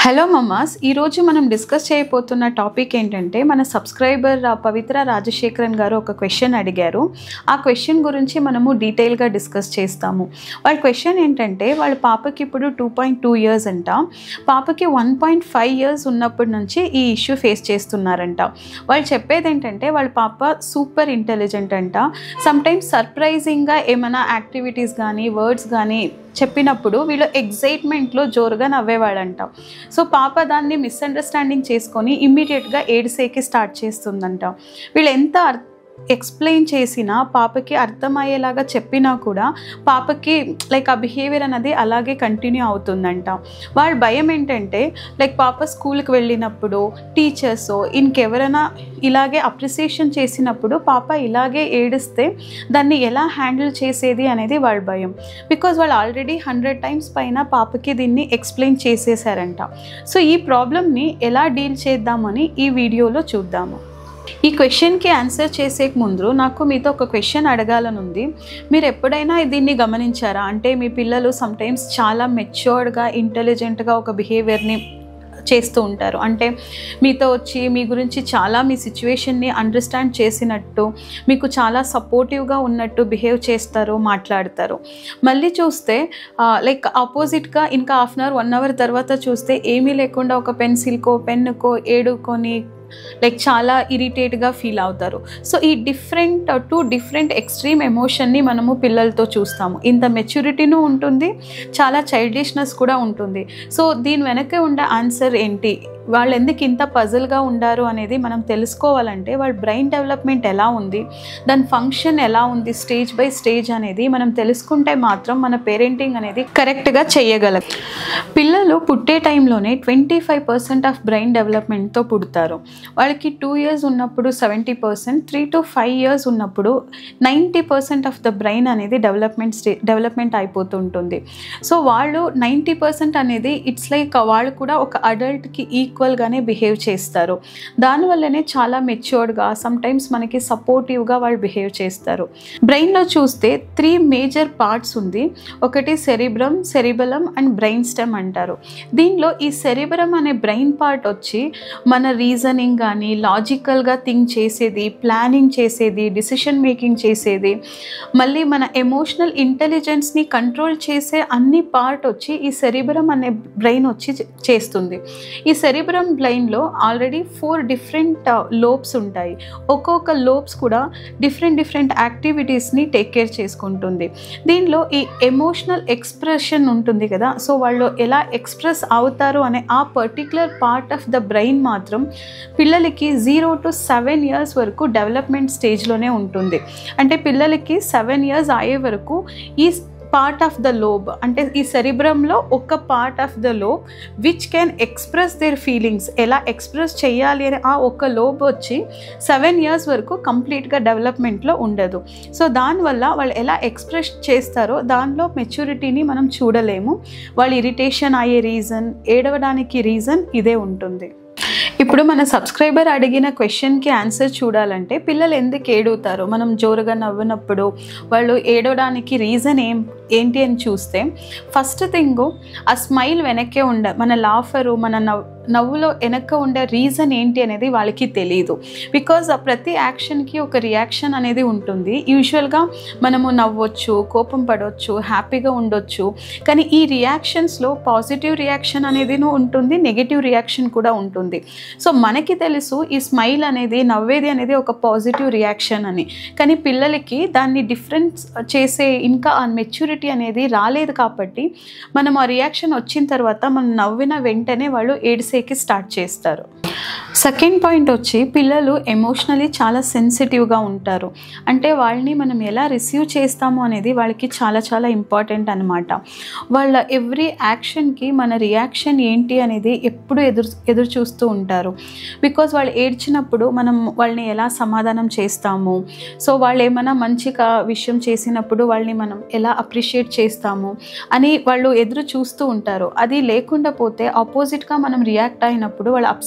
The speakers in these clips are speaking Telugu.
హలో మమ్మాస్ ఈరోజు మనం డిస్కస్ చేయబోతున్న టాపిక్ ఏంటంటే మన సబ్స్క్రైబర్ ఆ, పవిత్ర రాజశేఖరన్ గారు ఒక క్వశ్చన్ అడిగారు ఆ క్వశ్చన్ గురించి మనము డీటెయిల్గా డిస్కస్ చేస్తాము వాళ్ళ క్వశ్చన్ ఏంటంటే వాళ్ళ పాపకి ఇప్పుడు టూ పాయింట్ టూ ఇయర్స్ అంట పాపకి వన్ పాయింట్ ఫైవ్ ఇయర్స్ ఉన్నప్పటి నుంచి ఈ ఇష్యూ ఫేస్ చేస్తున్నారంట వాళ్ళు చెప్పేది ఏంటంటే వాళ్ళ పాప సూపర్ ఇంటెలిజెంట్ అంట సమ్టైమ్స్ సర్ప్రైజింగ్గా ఏమైనా యాక్టివిటీస్ కానీ వర్డ్స్ కానీ చెప్పినప్పుడు వీళ్ళు ఎగ్జైట్మెంట్లో జోరుగా నవ్వేవాడంట సో పాప దాన్ని మిస్అండర్స్టాండింగ్ చేసుకొని ఇమ్మీడియట్గా ఏడిసేకి స్టార్ట్ చేస్తుందంట వీళ్ళు ఎంత అర్ ఎక్స్ప్లెయిన్ చేసినా పాపకి అర్థమయ్యేలాగా చెప్పినా కూడా పాపకి లైక్ ఆ బిహేవియర్ అనేది అలాగే కంటిన్యూ అవుతుందంట వాళ్ళ భయం ఏంటంటే లైక్ పాప స్కూల్కి వెళ్ళినప్పుడు టీచర్స్ ఇంకెవరైనా ఇలాగే అప్రిసియేషన్ చేసినప్పుడు పాప ఇలాగే ఏడిస్తే దాన్ని ఎలా హ్యాండిల్ చేసేది అనేది వాళ్ళ భయం బికాజ్ వాళ్ళు ఆల్రెడీ హండ్రెడ్ టైమ్స్ పైన పాపకి దీన్ని ఎక్స్ప్లెయిన్ చేసేసారంట సో ఈ ప్రాబ్లమ్ని ఎలా డీల్ చేద్దామని ఈ వీడియోలో చూద్దాము ఈ క్వశ్చన్కి ఆన్సర్ చేసే ముందు నాకు మీతో ఒక క్వశ్చన్ అడగాలనుంది మీరు ఎప్పుడైనా దీన్ని గమనించారా అంటే మీ పిల్లలు సమ్టైమ్స్ చాలా మెచ్యూర్డ్గా ఇంటెలిజెంట్గా ఒక బిహేవియర్ని చేస్తూ ఉంటారు అంటే మీతో వచ్చి మీ గురించి చాలా మీ సిచ్యువేషన్ని అండర్స్టాండ్ చేసినట్టు మీకు చాలా సపోర్టివ్గా ఉన్నట్టు బిహేవ్ చేస్తారు మాట్లాడతారు మళ్ళీ చూస్తే లైక్ ఆపోజిట్గా ఇంకా half an hour one hour తర్వాత చూస్తే ఏమీ లేకుండా ఒక పెన్సిల్కో పెన్నుకో ఏడుకొని లైక్ చాలా ఇరిటేట్గా ఫీల్ అవుతారు సో ఈ డిఫరెంట్ టూ డిఫరెంట్ ఎక్స్ట్రీమ్ ఎమోషన్ని మనము పిల్లలతో చూస్తాము ఇంత మెచ్యూరిటీను ఉంటుంది చాలా చైల్డిష్నెస్ కూడా ఉంటుంది సో దీని వెనక ఉండే ఆన్సర్ ఏంటి వాళ్ళు ఎందుకు ఇంత పజల్గా ఉండారు అనేది మనం తెలుసుకోవాలంటే వాళ్ళ బ్రెయిన్ డెవలప్మెంట్ ఎలా ఉంది దాని ఫంక్షన్ ఎలా ఉంది స్టేజ్ బై స్టేజ్ అనేది మనం తెలుసుకుంటే మాత్రం మన పేరెంటింగ్ అనేది కరెక్ట్గా చేయగలం పిల్లలు పుట్టే టైంలోనే twenty five percent of brain డెవలప్మెంట్తో పుడతారు వాళ్ళకి టూ ఇయర్స్ ఉన్నప్పుడు seventy percent three to five years ఉన్నప్పుడు ninety percent of the brain అనేది డెవలప్మెంట్ స్టే డెవలప్మెంట్ అయిపోతుంటుంది సో వాళ్ళు నైంటీ పర్సెంట్ అనేది ఇట్స్ లైక్ వాళ్ళు కూడా ఒక అడల్ట్కి ఈక్వల్గానే బిహేవ్ చేస్తారు దానివల్లనే చాలా మెచ్యూర్డ్గా సమ్టైమ్స్ మనకి సపోర్టివ్గా వాళ్ళు బిహేవ్ చేస్తారు బ్రెయిన్లో చూస్తే త్రీ మేజర్ పార్ట్స్ ఉంది ఒకటి cerebrum cerebellum and brain stem అంటారు దీనిలో ఈ సెరిబ్రమ్ అనే బ్రెయిన్ పార్ట్ వచ్చి మన రీజనింగ్ కానీ లాజికల్గా థింక్ చేసేది ప్లానింగ్ చేసేది డిసిషన్ మేకింగ్ చేసేది మళ్ళీ మన ఎమోషనల్ ఇంటెలిజెన్స్ని కంట్రోల్ చేసే అన్ని పార్ట్ వచ్చి ఈ సెరిబ్రమ్ అనే బ్రెయిన్ వచ్చి చే- చేస్తుంది ఈ సెరిబ్రమ్ బ్రెయిన్లో ఆల్రెడీ ఫోర్ డిఫరెంట్ లోబ్స్ ఉంటాయి ఒక్కొక్క లోబ్స్ కూడా డిఫరెంట్ డిఫరెంట్ యాక్టివిటీస్ని టేక్ కేర్ చేసుకుంటుంది దీనిలో ఈ ఎమోషనల్ ఎక్స్ప్రెషన్ ఉంటుంది కదా సో వాళ్ళు ఎలా ఎక్స్ప్రెస్ అవుతారు అనే ఆ particular part of the brain మాత్రం పిల్లలకి జీరో టు సెవెన్ ఇయర్స్ వరకు డెవలప్మెంట్ స్టేజ్లోనే ఉంటుంది అంటే పిల్లలకి సెవెన్ ఇయర్స్ అయ్యే వరకు ఈ పార్ట్ ఆఫ్ ద లోబ్ అంటే ఈ సెరిబ్రంలో ఒక part of the lobe which can express their feelings ఎలా ఎక్స్ప్రెస్ చేయాలి అనే ఆ ఒక్క లోబ్ వచ్చి సెవెన్ ఇయర్స్ వరకు కంప్లీట్గా డెవలప్మెంట్లో ఉండదు సో దానివల్ల వాళ్ళు ఎలా ఎక్స్ప్రెస్ చేస్తారో దానిలో మెచ్యూరిటీని మనం చూడలేము వాళ్ళు ఇరిటేషన్ అయ్యే రీజన్ ఏడవడానికి రీజన్ ఇదే ఉంటుంది ఇప్పుడు మన సబ్స్క్రైబర్ అడిగిన క్వశ్చన్కి ఆన్సర్ చూడాలంటే పిల్లలు ఎందుకు ఏడుగుతారు మనం జోరుగా నవ్వినప్పుడు వాళ్ళు ఏడవడానికి రీజన్ ఏం ఏంటి అని చూస్తే ఫస్ట్ థింగ్ ఆ స్మైల్ వెనక్కే ఉండ మన లాఫరు మన నవ్ నవ్వులో వెనక ఉండే రీజన్ ఏంటి అనేది వాళ్ళకి తెలియదు బికాజ్ ఆ ప్రతి యాక్షన్కి ఒక రియాక్షన్ అనేది ఉంటుంది యూజువల్గా మనము నవ్వచ్చు కోపం పడవచ్చు హ్యాపీగా ఉండొచ్చు కానీ ఈ రియాక్షన్స్లో పాజిటివ్ రియాక్షన్ అనేది ఉంటుంది నెగిటివ్ రియాక్షన్ కూడా ఉంటుంది సో మనకి తెలుసు ఈ స్మైల్ అనేది నవ్వేది అనేది ఒక పాజిటివ్ రియాక్షన్ అని కానీ పిల్లలకి దాన్ని డిఫరెన్స్ చేసే ఇంకా ఆ మెచ్యూరిటీ అనేది రాలేదు కాబట్టి మనం ఆ రియాక్షన్ వచ్చిన తర్వాత మనం నవ్విన వెంటనే వాళ్ళు ఏడిసేకి స్టార్ట్ చేస్తారు సెకండ్ పాయింట్ వచ్చి పిల్లలు ఎమోషనలీ చాలా సెన్సిటివ్గా ఉంటారు అంటే వాళ్ళని మనం ఎలా రిసీవ్ చేస్తాము అనేది వాళ్ళకి చాలా చాలా ఇంపార్టెంట్ అనమాట వాళ్ళ ఎవ్రీ యాక్షన్కి మన రియాక్షన్ ఏంటి అనేది ఎప్పుడు ఎదురు ఎదురు చూస్తూ ఉంటారు బికాజ్ వాళ్ళు ఏడ్చినప్పుడు మనం వాళ్ళని ఎలా సమాధానం చేస్తాము సో వాళ్ళు ఏమైనా మంచిగా విషయం చేసినప్పుడు వాళ్ళని మనం ఎలా అప్రిషియేట్ చేస్తాము అని వాళ్ళు ఎదురు చూస్తూ ఉంటారు అది లేకుండా పోతే ఆపోజిట్గా మనం రియాక్ట్ అయినప్పుడు వాళ్ళు అప్సెట్ అవుతారు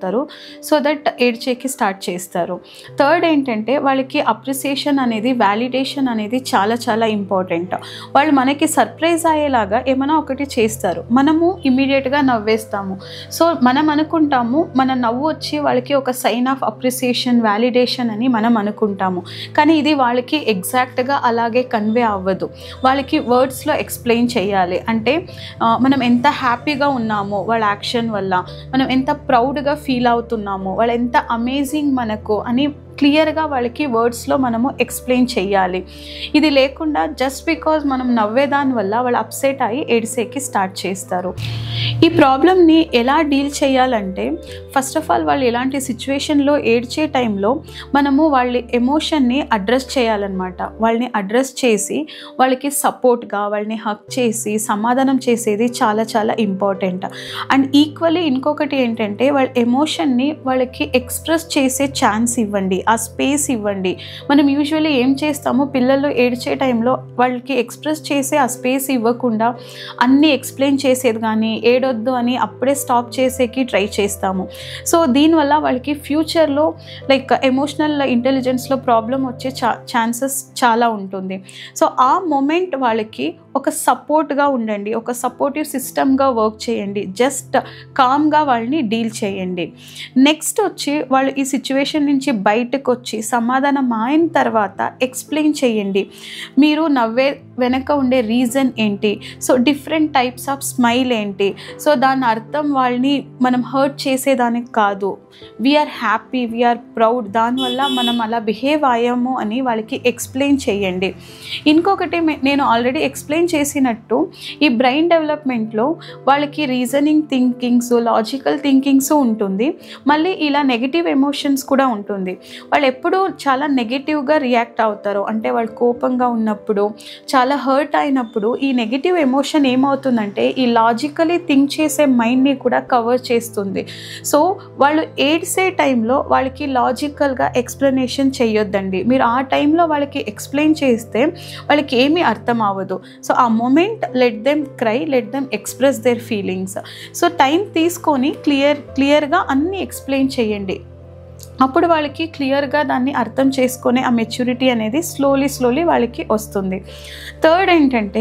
అవుతారు సో దట్ ఏడ్చేకి స్టార్ట్ చేస్తారు థర్డ్ ఏంటంటే వాళ్ళకి అప్రిసియేషన్ అనేది వ్యాలిడేషన్ అనేది చాలా చాలా ఇంపార్టెంట్ వాళ్ళు మనకి సర్ప్రైజ్ అయ్యేలాగా ఏమైనా ఒకటి చేస్తారు మనము ఇమీడియట్గా నవ్వేస్తాము సో మనం అనుకుంటాము మన నవ్వు వచ్చి వాళ్ళకి ఒక సైన్ ఆఫ్ అప్రిసియేషన్ వ్యాలిడేషన్ అని మనం అనుకుంటాము కానీ ఇది వాళ్ళకి ఎగ్జాక్ట్గా అలాగే కన్వే అవ్వదు వాళ్ళకి వర్డ్స్లో ఎక్స్ప్లెయిన్ చేయాలి అంటే ఆ, మనం ఎంత హ్యాపీగా ఉన్నామో వాళ్ళ యాక్షన్ వల్ల మనం ఎంత ప్రౌడ్గా ఫీల్ అవుతున్నామో వాళ్ళు ఎంత అమేజింగ్ మనకు అని క్లియర్గా వాళ్ళకి వర్డ్స్లో మనము ఎక్స్ప్లెయిన్ చేయాలి ఇది లేకుండా జస్ట్ బికాజ్ మనం నవ్వేదాని వల్ల వాళ్ళు అప్సెట్ అయ్యి ఏడిసేకి స్టార్ట్ చేస్తారు ఈ ప్రాబ్లమ్ని ఎలా డీల్ చేయాలంటే ఫస్ట్ ఆఫ్ ఆల్ వాళ్ళు ఇలాంటి సిచ్యువేషన్లో ఏడ్చే టైంలో మనము వాళ్ళ ఎమోషన్ని అడ్రస్ చేయాలన్నమాట వాళ్ళని అడ్రస్ చేసి వాళ్ళకి సపోర్ట్గా వాళ్ళని హక్ చేసి సమాధానం చేసేది చాలా చాలా ఇంపార్టెంట్ అండ్ ఈక్వల్లీ ఇంకొకటి ఏంటంటే వాళ్ళ ఎమోషన్ని వాళ్ళకి ఎక్స్ప్రెస్ చేసే ఛాన్స్ ఇవ్వండి ఆ స్పేస్ ఇవ్వండి మనం యూజువల్లీ ఏం చేస్తామో పిల్లలు ఏడ్చే టైంలో వాళ్ళకి ఎక్స్ప్రెస్ చేసే ఆ స్పేస్ ఇవ్వకుండా అన్నీ ఎక్స్ప్లెయిన్ చేసేది కానీ ఏడొద్దు అని అప్పుడే స్టాప్ చేసేకి ట్రై చేస్తాము సో దీనివల్ల వాళ్ళకి ఫ్యూచర్లో లైక్ ఎమోషనల్ ఇంటెలిజెన్స్లో ప్రాబ్లం వచ్చే చా ఛాన్సెస్ చాలా ఉంటుంది సో ఆ మూమెంట్ వాళ్ళకి ఒక సపోర్ట్గా ఉండండి ఒక సపోర్టివ్ సిస్టమ్గా వర్క్ చేయండి జస్ట్ కామ్గా వాళ్ళని డీల్ చేయండి నెక్స్ట్ వచ్చి వాళ్ళు ఈ సిచ్యువేషన్ నుంచి బయటకు వచ్చి సమాధానం అయిన తర్వాత ఎక్స్ప్లెయిన్ చేయండి మీరు నవ్వే వెనక ఉండే రీజన్ ఏంటి so different types of smile ఏంటి సో దాని అర్థం వాళ్ళని మనం హర్ట్ చేసేదానికి కాదు వీఆర్ హ్యాపీ వీఆర్ ప్రౌడ్ దానివల్ల మనం అలా బిహేవ్ అయ్యాము అని వాళ్ళకి ఎక్స్ప్లెయిన్ చేయండి ఇంకొకటి మే- నేను ఆల్రెడీ ఎక్స్ప్లెయిన్ చేసినట్టు ఈ బ్రెయిన్ డెవలప్మెంట్లో వాళ్ళకి రీజనింగ్ థింకింగ్స్ లాజికల్ థింకింగ్స్ ఉంటుంది మళ్ళీ ఇలా నెగిటివ్ ఎమోషన్స్ కూడా ఉంటుంది వాళ్ళు ఎప్పుడూ చాలా నెగిటివ్గా రియాక్ట్ అవుతారు అంటే వాళ్ళు కోపంగా ఉన్నప్పుడు చాలా హర్ట్ అయినప్పుడు ఈ నెగిటివ్ ఎమోషన్ ఏమవుతుందంటే ఈ లాజికలీ థింక్ చేసే మైండ్ని కూడా కవర్ చేస్తుంది సో వాళ్ళు ఏడ్సే టైంలో వాళ్ళకి లాజికల్గా ఎక్స్ప్లెనేషన్ చేయొద్దండి మీరు ఆ టైంలో వాళ్ళకి ఎక్స్ప్లెయిన్ చేస్తే వాళ్ళకి ఏమీ అర్థం అవ్వదు సో ఆ moment let them cry let them express their feelings so time తీసుకొని క్లియర్ క్లియర్గా అన్నీ ఎక్స్ప్లెయిన్ చేయండి అప్పుడు వాళ్ళకి క్లియర్గా దాన్ని అర్థం చేసుకునే ఆ మెచ్యూరిటీ అనేది స్లోలీ స్లోలీ వాళ్ళకి వస్తుంది థర్డ్ ఏంటంటే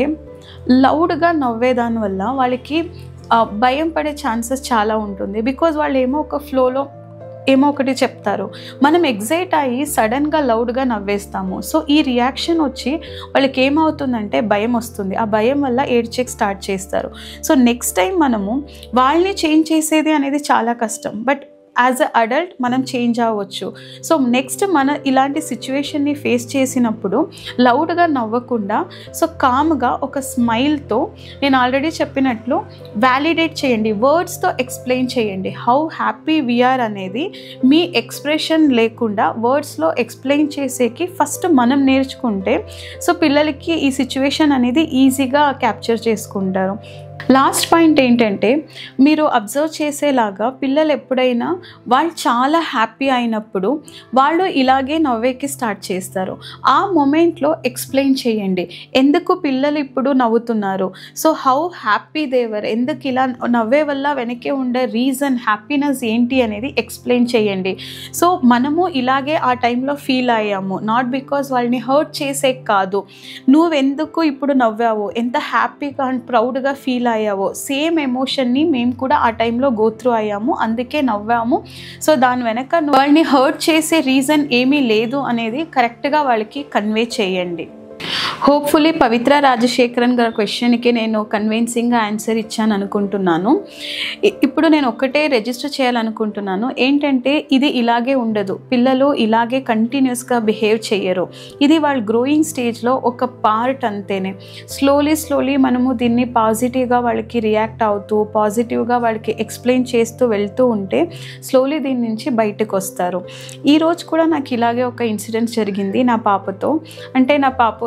లౌడ్గా నవ్వేదాని వల్ల వాళ్ళకి ఆ, భయం పడే ఛాన్సెస్ చాలా ఉంటుంది బికాజ్ వాళ్ళు ఏమో ఒక ఫ్లోలో ఏమో ఒకటి చెప్తారు మనం ఎగ్జైట్ అయ్యి సడన్గా లౌడ్గా నవ్వేస్తాము సో ఈ రియాక్షన్ వచ్చి వాళ్ళకి ఏమవుతుందంటే భయం వస్తుంది ఆ భయం వల్ల ఏడ్చేక్ స్టార్ట్ చేస్తారు సో నెక్స్ట్ టైం మనము వాళ్ళని చేంజ్ చేసేది అనేది చాలా కష్టం బట్ యాజ్ అ అడల్ట్ మనం చేంజ్ అవ్వచ్చు సో నెక్స్ట్ మన ఇలాంటి సిచ్యువేషన్ని ఫేస్ చేసినప్పుడు లౌడ్గా నవ్వకుండా సో కామ్గా ఒక స్మైల్తో నేను ఆల్రెడీ చెప్పినట్లు వ్యాలిడేట్ చేయండి వర్డ్స్తో ఎక్స్ప్లెయిన్ చేయండి హౌ హ్యాపీ వీఆర్ అనేది మీ ఎక్స్ప్రెషన్ లేకుండా వర్డ్స్లో ఎక్స్ప్లెయిన్ చేసేకి ఫస్ట్ మనం నేర్చుకుంటే సో పిల్లలకి ఈ సిచ్యువేషన్ అనేది ఈజీగా క్యాప్చర్ చేసుకుంటారు లాస్ట్ పాయింట్ ఏంటంటే మీరు అబ్జర్వ్ చేసేలాగా పిల్లలు ఎప్పుడైనా వాళ్ళు చాలా హ్యాపీ అయినప్పుడు వాళ్ళు ఇలాగే నవ్వేకి స్టార్ట్ చేస్తారు ఆ మొమెంట్లో ఎక్స్ప్లెయిన్ చేయండి ఎందుకు పిల్లలు ఇప్పుడు నవ్వుతున్నారు సో హౌ హ్యాపీ దేవర్ ఎందుకు ఇలా నవ్వే వల్ల వెనకే ఉండే రీజన్ హ్యాపీనెస్ ఏంటి అనేది ఎక్స్ప్లెయిన్ చేయండి సో మనము ఇలాగే ఆ టైంలో ఫీల్ అయ్యాము నాట్ బికాజ్ వాళ్ళని హర్ట్ చేసే కాదు నువ్వెందుకు ఇప్పుడు నవ్వావు ఎంత హ్యాపీగా అండ్ ప్రౌడ్గా ఫీల్ అయ్యావో సేమ్ ఎమోషన్ని మేము కూడా ఆ టైంలో గోత్రూ అయ్యాము అందుకే నవ్వాము సో దాని వెనక నువ్వు వాళ్ళని హర్ట్ చేసే రీజన్ ఏమీ లేదు అనేది కరెక్ట్గా వాళ్ళకి కన్వే చేయండి హోప్ఫుల్లీ పవిత్ర రాజశేఖరన్ గారి క్వశ్చన్కి నేను కన్విన్సింగ్గా ఆన్సర్ ఇచ్చాను అనుకుంటున్నాను ఇ- ఇప్పుడు నేను ఒక్కటే రిజిస్టర్ చేయాలనుకుంటున్నాను ఏంటంటే ఇది ఇలాగే ఉండదు పిల్లలు ఇలాగే కంటిన్యూస్గా బిహేవ్ చేయరు ఇది వాళ్ళ గ్రోయింగ్ స్టేజ్లో ఒక పార్ట్ అంతేనే స్లోలీ స్లోలీ మనము దీన్ని పాజిటివ్గా వాళ్ళకి రియాక్ట్ అవుతూ పాజిటివ్గా వాళ్ళకి ఎక్స్ప్లెయిన్ చేస్తూ వెళ్తూ ఉంటే స్లోలీ దీని నుంచి బయటకు వస్తారు ఈ రోజు కూడా నాకు ఇలాగే ఒక ఇన్సిడెంట్ జరిగింది నా పాపతో అంటే నా పాప వచ్చి మా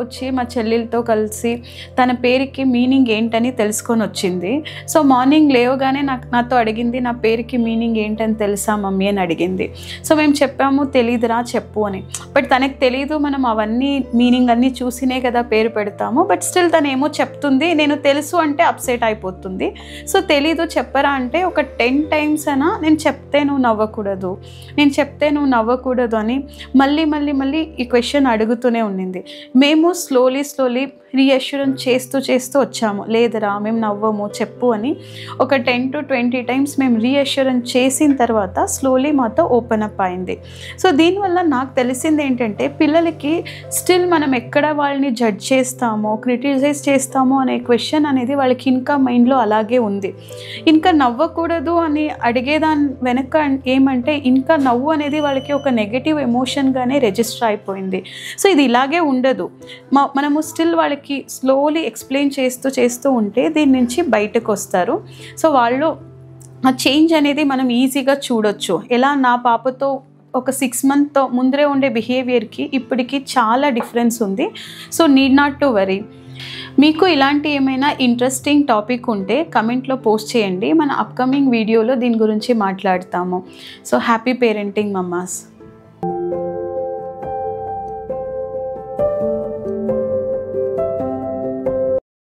చెల్లెలతో కలిసి తన పేరుకి మీనింగ్ ఏంటని తెలుసుకొని వచ్చింది సో మార్నింగ్ లేవగానే నాకు నాతో అడిగింది నా పేరుకి మీనింగ్ ఏంటని తెలుసా మమ్మీ అని అడిగింది సో మేము చెప్పాము తెలీదురా చెప్పు అని బట్ తనకు తెలీదు మనం అవన్నీ మీనింగ్ అన్నీ చూసినే కదా పేరు పెడతాము బట్ స్టిల్ తను ఏమో చెప్తుంది నేను తెలుసు అంటే అప్సెట్ అయిపోతుంది సో తెలీదు చెప్పరా అంటే ఒక టెన్ టైమ్స్ అయినా నేను చెప్తే నువ్వు నవ్వకూడదు నేను చెప్తే నువ్వు నవ్వకూడదు అని మళ్ళీ మళ్ళీ మళ్ళీ ఈ క్వశ్చన్ అడుగుతూనే ఉండింది మేము స్లోలీ స్లోలీ రీఅష్యూరెన్స్ చేస్తూ చేస్తూ వచ్చాము లేదురా మేము నవ్వము చెప్పు అని ఒక టెన్ టు ట్వంటీ టైమ్స్ మేము రీఅష్యూరెన్స్ చేసిన తర్వాత స్లోలీ మాతో ఓపెన్ అప్ అయింది సో దీనివల్ల నాకు తెలిసింది ఏంటంటే పిల్లలకి స్టిల్ మనం ఎక్కడ వాళ్ళని జడ్జ్ చేస్తామో క్రిటిసైజ్ చేస్తామో అనే క్వశ్చన్ అనేది వాళ్ళకి ఇంకా మైండ్లో అలాగే ఉంది ఇంకా నవ్వకూడదు అని అడిగేదాని వెనక ఏమంటే ఇంకా నవ్వు అనేది వాళ్ళకి ఒక నెగటివ్ ఎమోషన్గానే రిజిస్టర్ అయిపోయింది సో ఇది ఇలాగే ఉండదు మా మనము స్టిల్ వాళ్ళకి స్లోలీ ఎక్స్ప్లెయిన్ చేస్తూ చేస్తూ ఉంటే దీని నుంచి బయటకు వస్తారు సో వాళ్ళు ఆ చేంజ్ అనేది మనం ఈజీగా చూడొచ్చు ఎలా నా పాపతో ఒక సిక్స్ మంత్తో ముందరే ఉండే బిహేవియర్కి ఇప్పటికి చాలా డిఫరెన్స్ ఉంది so need not to worry మీకు ఇలాంటి ఏమైనా ఇంట్రెస్టింగ్ టాపిక్ ఉంటే కమెంట్లో పోస్ట్ చేయండి మన అప్కమింగ్ వీడియోలో దీని గురించి మాట్లాడతాము సో హ్యాపీ పేరెంటింగ్ మమ్మాస్